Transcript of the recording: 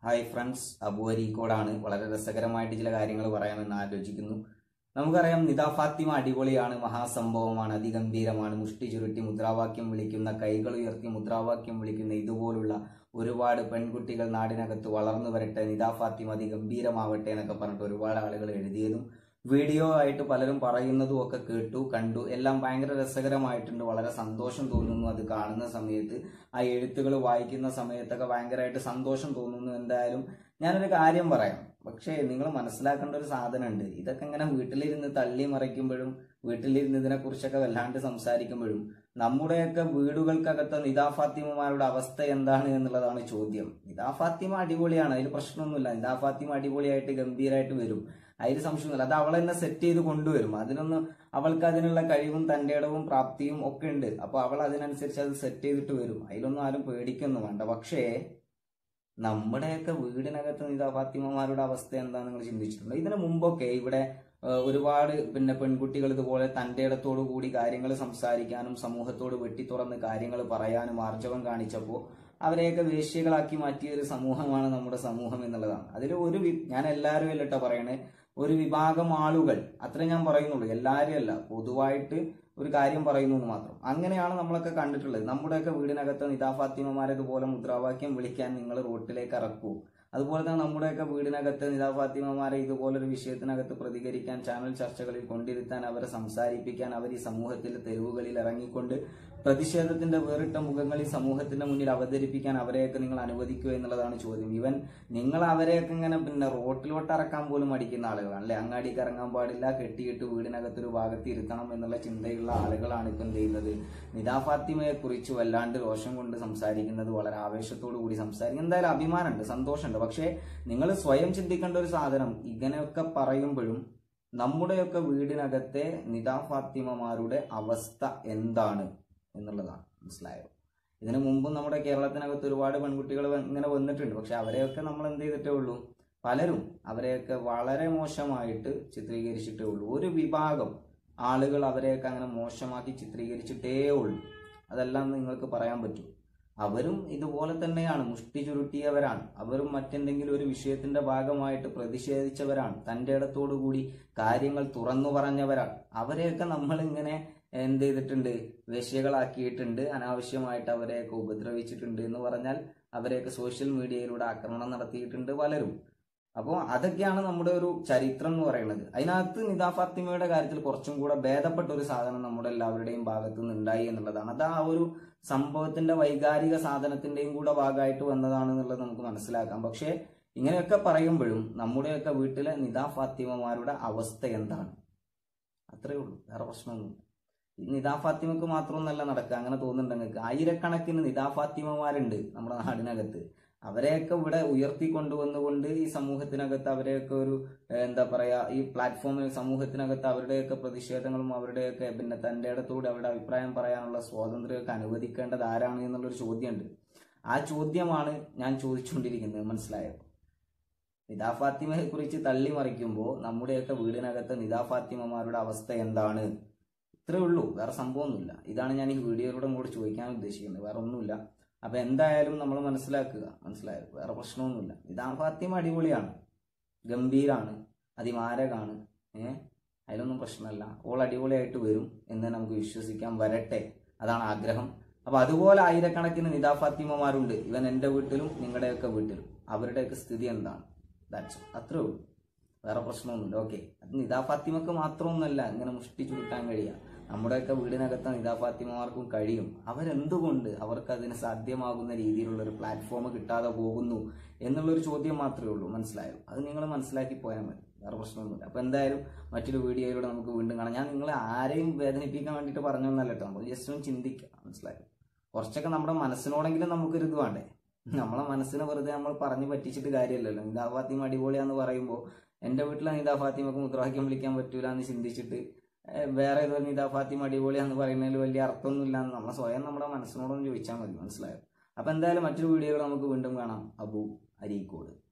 hi friends Abu അരീക്കോടാണ് വളരെ രസകരമായിട്ട് ചില കാര്യങ്ങൾ പറയാമെന്ന് ആലോചിക്കുന്നു നമുക്കറിയാം നിദാ ഫാത്തിമ അടിപൊളിയാണ് മഹാസംഭവമാണ് അതിഗംഭീരമാണ് മുഷ്ടി ചുരുട്ടി മുദ്രാവാക്യം വിളിക്കുന്ന കൈകൾ ഉയർത്തി മുദ്രാവാക്യം വിളിക്കുന്ന ഇതുപോലുള്ള ഒരുപാട് പെൺകുട്ടികൾ നാടിനകത്ത് വളർന്നു വരട്ടെ നിദാ ഫാത്തിമ അതിഗംഭീരമാവട്ടെ എന്നൊക്കെ പറഞ്ഞിട്ട് ഒരുപാട് ആളുകൾ എഴുതിയതും വീഡിയോ ആയിട്ട് പലരും പറയുന്നതും ഒക്കെ കേട്ടു കണ്ടു എല്ലാം ഭയങ്കര രസകരമായിട്ടുണ്ട് വളരെ സന്തോഷം തോന്നുന്നു അത് കാണുന്ന സമയത്ത് ആ എഴുത്തുകൾ വായിക്കുന്ന സമയത്തൊക്കെ ഭയങ്കരമായിട്ട് സന്തോഷം തോന്നുന്നു എന്തായാലും ഞാനൊരു കാര്യം പറയാം പക്ഷേ നിങ്ങൾ മനസ്സിലാക്കേണ്ട ഒരു സാധനമുണ്ട് ഇതൊക്കെ ഇങ്ങനെ വീട്ടിലിരുന്ന് തള്ളി മറിക്കുമ്പോഴും വീട്ടിലിരുന്ന് ഇതിനെ കുറിച്ചൊക്കെ വല്ലാണ്ട് സംസാരിക്കുമ്പോഴും നമ്മുടെയൊക്കെ വീടുകൾക്കകത്ത് നിദാ ഫാത്തിമമാരുടെ അവസ്ഥ എന്താണ് എന്നുള്ളതാണ് ചോദ്യം നിദാ ഫാത്തിമ അടിപൊളിയാണ് അതിൽ പ്രശ്നമൊന്നുമില്ല നിദാ ഫാത്തിമ അടിപൊളിയായിട്ട് ഗംഭീരമായിട്ട് വരും അതിൽ സംശയമൊന്നുമില്ല അത് അവൾ തന്നെ സെറ്റ് ചെയ്ത് കൊണ്ടുവരും അതിനൊന്നും അവൾക്ക് അതിനുള്ള കഴിവും തന്റെ ഇടവും പ്രാപ്തിയും ഒക്കെ ഉണ്ട് അപ്പൊ അവൾ അതിനനുസരിച്ച് അത് സെറ്റ് ചെയ്തിട്ട് വരും അതിലൊന്നും ആരും പേടിക്കൊന്നും വേണ്ട പക്ഷേ നമ്മുടെയൊക്കെ വീടിനകത്ത് നിതാ ഫാത്തിമമാരുടെ അവസ്ഥ എന്താണെന്ന് നിങ്ങൾ ചിന്തിച്ചിട്ടുണ്ടോ ഇതിനു മുമ്പൊക്കെ ഇവിടെ ഏഹ്, ഒരുപാട് പിന്നെ പെൺകുട്ടികൾ ഇതുപോലെ തന്റെ ഇടത്തോടു കൂടി കാര്യങ്ങൾ സംസാരിക്കാനും സമൂഹത്തോട് വെട്ടിത്തുറന്ന് കാര്യങ്ങൾ പറയാനും ആർജവം കാണിച്ചപ്പോൾ അവരെയൊക്കെ വേശ്യകളാക്കി മാറ്റിയ ഒരു സമൂഹമാണ് നമ്മുടെ സമൂഹം എന്നുള്ളതാണ് അതിൽ ഒരു വി- ഞാൻ എല്ലാവരും അല്ലട്ടോ പറയണേ ഒരു വിഭാഗം ആളുകൾ അത്രേ ഞാൻ പറയുന്നുള്ളൂ എല്ലാവരും അല്ല പൊതുവായിട്ട് ഒരു കാര്യം പറയുന്നു എന്ന് മാത്രം അങ്ങനെയാണ് നമ്മളൊക്കെ കണ്ടിട്ടുള്ളത് നമ്മുടെയൊക്കെ വീടിനകത്ത് നിതാ ഫാത്തിമമാരെ ഇതുപോലെ മുദ്രാവാക്യം വിളിക്കാൻ നിങ്ങൾ റോട്ടിലേക്ക് ഇറക്കൂ അതുപോലെ തന്നെ നമ്മുടെയൊക്കെ വീടിനകത്ത് നിതാ ഫാത്തിമമാരെ ഇതുപോലൊരു വിഷയത്തിനകത്ത് പ്രതികരിക്കാൻ ചാനൽ ചർച്ചകളിൽ കൊണ്ടിരുത്താൻ അവരെ സംസാരിപ്പിക്കാൻ അവർ ഈ സമൂഹത്തിന്റെ തെരുവുകളിൽ ഇറങ്ങിക്കൊണ്ട് പ്രതിഷേധത്തിന്റെ വേറിട്ട മുഖങ്ങൾ ഈ സമൂഹത്തിന്റെ മുന്നിൽ അവതരിപ്പിക്കാൻ അവരെയൊക്കെ നിങ്ങൾ അനുവദിക്കുക എന്നുള്ളതാണ് ചോദ്യം ഇവൻ നിങ്ങൾ അവരെയൊക്കെ ഇങ്ങനെ പിന്നെ റോട്ടിലോട്ട് ഇറക്കാൻ പോലും മടിക്കുന്ന ആളുകളാണ് അല്ലെ അങ്ങാടിക്ക് ഇറങ്ങാൻ പാടില്ല കെട്ടിയിട്ട് വീടിനകത്തൊരു ഭാഗത്ത് ഇരുത്തണം എന്നുള്ള ചിന്തയുള്ള ആളുകളാണ് ഇപ്പം എന്ത് ചെയ്യുന്നത് നിദാ ഫാത്തിമയെ കുറിച്ച് വല്ലാണ്ട് രോഷം കൊണ്ട് സംസാരിക്കുന്നത് വളരെ ആവേശത്തോടു കൂടി സംസാരിക്കും എന്തായാലും അഭിമാനമുണ്ട് സന്തോഷമുണ്ട് പക്ഷേ നിങ്ങൾ സ്വയം ചിന്തിക്കേണ്ട ഒരു സാധനം ഇങ്ങനെയൊക്കെ പറയുമ്പോഴും നമ്മുടെയൊക്കെ വീടിനകത്തെ നിദാ ഫാത്തിമമാരുടെ അവസ്ഥ എന്താണ് എന്നുള്ളതാണ് മനസ്സിലായോ ഇതിനു മുമ്പും നമ്മുടെ കേരളത്തിനകത്ത് ഒരുപാട് പെൺകുട്ടികൾ ഇങ്ങനെ വന്നിട്ടുണ്ട് പക്ഷെ അവരെയൊക്കെ നമ്മൾ എന്ത് ചെയ്തിട്ടേ ഉള്ളൂ പലരും അവരെയൊക്കെ വളരെ മോശമായിട്ട് ചിത്രീകരിച്ചിട്ടേ ഉള്ളൂ ഒരു വിഭാഗം ആളുകൾ അവരെയൊക്കെ അങ്ങനെ മോശമാക്കി ചിത്രീകരിച്ചിട്ടേ ഉള്ളൂ അതെല്ലാം നിങ്ങൾക്ക് പറയാൻ പറ്റും അവരും ഇതുപോലെ തന്നെയാണ് മുഷ്ടി ചുരുട്ടിയവരാണ് അവരും മറ്റെന്തെങ്കിലും ഒരു വിഷയത്തിന്റെ ഭാഗമായിട്ട് പ്രതിഷേധിച്ചവരാണ് തന്റെ ഇടത്തോടു കൂടി കാര്യങ്ങൾ തുറന്നു പറഞ്ഞവരാണ് അവരെയൊക്കെ നമ്മൾ ഇങ്ങനെ എന്ത് ചെയ്തിട്ടുണ്ട് വേശ്യകളാക്കിയിട്ടുണ്ട് അനാവശ്യമായിട്ട് അവരെയൊക്കെ ഉപദ്രവിച്ചിട്ടുണ്ട് എന്ന് പറഞ്ഞാൽ അവരെയൊക്കെ സോഷ്യൽ മീഡിയയിലൂടെ ആക്രമണം നടത്തിയിട്ടുണ്ട് പലരും അപ്പോൾ അതൊക്കെയാണ് നമ്മുടെ ഒരു ചരിത്രം എന്ന് പറയുന്നത് അതിനകത്ത് നിദാ ഫാത്തിമയുടെ കാര്യത്തിൽ കുറച്ചും കൂടെ ഭേദപ്പെട്ട ഒരു സാധനം നമ്മുടെ എല്ലാവരുടെയും ഭാഗത്തു നിന്ന് ഉണ്ടായി എന്നുള്ളതാണ് അത് ആ ഒരു സംഭവത്തിന്റെ വൈകാരിക സാധനത്തിന്റെയും കൂടെ ഭാഗമായിട്ട് വന്നതാണ് എന്നുള്ളത് നമുക്ക് മനസ്സിലാക്കാം പക്ഷേ ഇങ്ങനെയൊക്കെ പറയുമ്പോഴും നമ്മുടെയൊക്കെ വീട്ടിലെ നിദാ ഫാത്തിമമാരുടെ അവസ്ഥ എന്താണ് അത്രേ ഉള്ളൂ വേറെ പ്രശ്നമൊന്നുമില്ല ഈ നിദാ ഫാത്തിമക്ക് മാത്രമൊന്നല്ല നടക്കുക അങ്ങനെ തോന്നുന്നുണ്ട് നിങ്ങൾക്ക് ആയിരക്കണക്കിന് നിദാ ഫാത്തിമമാരുണ്ട് നമ്മുടെ നാടിനകത്ത് അവരെയൊക്കെ ഇവിടെ ഉയർത്തി കൊണ്ടുവന്നുകൊണ്ട് ഈ സമൂഹത്തിനകത്ത് അവരെയൊക്കെ ഒരു ഏഹ്, എന്താ പറയാ ഈ പ്ലാറ്റ്ഫോമിൽ സമൂഹത്തിനകത്ത് അവരുടെയൊക്കെ പ്രതിഷേധങ്ങളും അവരുടെയൊക്കെ പിന്നെ തന്റെ ഇടത്തൂടെ അവരുടെ അഭിപ്രായം പറയാനുള്ള സ്വാതന്ത്ര്യമൊക്കെ അനുവദിക്കേണ്ടത് ആരാണ് എന്നുള്ളൊരു ചോദ്യമുണ്ട് ആ ചോദ്യമാണ് ഞാൻ ചോദിച്ചുകൊണ്ടിരിക്കുന്നത് മനസ്സിലായോ നിദാ ഫാത്തിമയെ കുറിച്ച് തള്ളി മറിക്കുമ്പോൾ നമ്മുടെയൊക്കെ വീടിനകത്ത് നിദാ ഫാത്തിമമാരുടെ അവസ്ഥ എന്താണ് ഇത്രേ ഉള്ളൂ വേറെ സംഭവമൊന്നുമില്ല ഇതാണ് ഞാൻ ഈ വീഡിയോയിലൂടെ കൂടെ ചോദിക്കാൻ ഉദ്ദേശിക്കുന്നത് വേറെ ഒന്നുമില്ല അപ്പൊ എന്തായാലും നമ്മൾ മനസ്സിലാക്കുക മനസ്സിലായോ വേറെ പ്രശ്നമൊന്നുമില്ല നിദാ ഫാത്തിമ അടിപൊളിയാണ് ഗംഭീരാണ് അതിമാരകാണ് ഏഹ് അതിലൊന്നും പ്രശ്നമല്ല ഓൾ അടിപൊളിയായിട്ട് വരും എന്ന് നമുക്ക് വിശ്വസിക്കാൻ വരട്ടെ അതാണ് ആഗ്രഹം അപ്പൊ അതുപോലെ ആയിരക്കണക്കിന് നിദാ ഫാത്തിമമാരുണ്ട് ഇവൻ എൻ്റെ വീട്ടിലും നിങ്ങളുടെയൊക്കെ വീട്ടിലും അവരുടെയൊക്കെ സ്ഥിതി എന്താണ് ദാറ്റ്സ് അത്രേ ഉള്ളൂ വേറെ പ്രശ്നമൊന്നുമില്ല ഓക്കെ അത് നിദാ ഫാത്തിമക്ക് മാത്രമൊന്നുമല്ല ഇങ്ങനെ മുഷ്ടി ചുരുട്ടാൻ കഴിയുക നമ്മുടെയൊക്കെ വീടിനകത്ത് നിദാ ഫാത്തിമമാർക്കും കഴിയും അവരെന്തുകൊണ്ട് അവർക്ക് അതിന് സാധ്യമാകുന്ന രീതിയിലുള്ള ഒരു പ്ലാറ്റ്ഫോം കിട്ടാതെ പോകുന്നു എന്നുള്ളൊരു ചോദ്യം മാത്രമേ ഉള്ളൂ മനസ്സിലായോ അത് നിങ്ങൾ മനസ്സിലാക്കി പോയാൽ മതി വേറെ പ്രശ്നമൊന്നുമില്ല അപ്പൊ എന്തായാലും മറ്റൊരു വീഡിയോയിലൂടെ നമുക്ക് വീണ്ടും കാണാം ഞാൻ നിങ്ങളെ ആരെയും വേദനിപ്പിക്കാൻ വേണ്ടിയിട്ട് പറഞ്ഞൊന്നല്ല കേട്ടോ നമ്മൾ ജസ്റ്റ് ഒന്ന് ചിന്തിക്കുക മനസ്സിലായോ കുറച്ചൊക്കെ നമ്മുടെ മനസ്സിനോടെങ്കിലും നമുക്കൊരു ഇത് വേണ്ടേ നമ്മളെ മനസ്സിനെ വെറുതെ നമ്മൾ പറഞ്ഞു പറ്റിച്ചിട്ട് കാര്യമല്ലല്ലോ നിദാ ഫാത്തിമ അടിപൊളിയാന്ന് പറയുമ്പോൾ എൻ്റെ വീട്ടിലെ നിദാ ഫാത്തിമക്ക് മുദ്രാവാക്യം വിളിക്കാൻ പറ്റൂല എന്ന് ചിന്തിച്ചിട്ട് ഏഹ് വേറെ ഏതോ നിദാ ഫാത്തിമ അടിപൊളിയാന്ന് പറയുന്നതിൽ വലിയ അർത്ഥമൊന്നുമില്ല എന്ന് നമ്മൾ സ്വയം നമ്മുടെ മനസ്സിനോടൊന്ന് ചോദിച്ചാൽ മതി മനസ്സിലായോ അപ്പൊ എന്തായാലും മറ്റൊരു വീഡിയോയിൽ നമുക്ക് വീണ്ടും കാണാം അബു അരീക്കോട്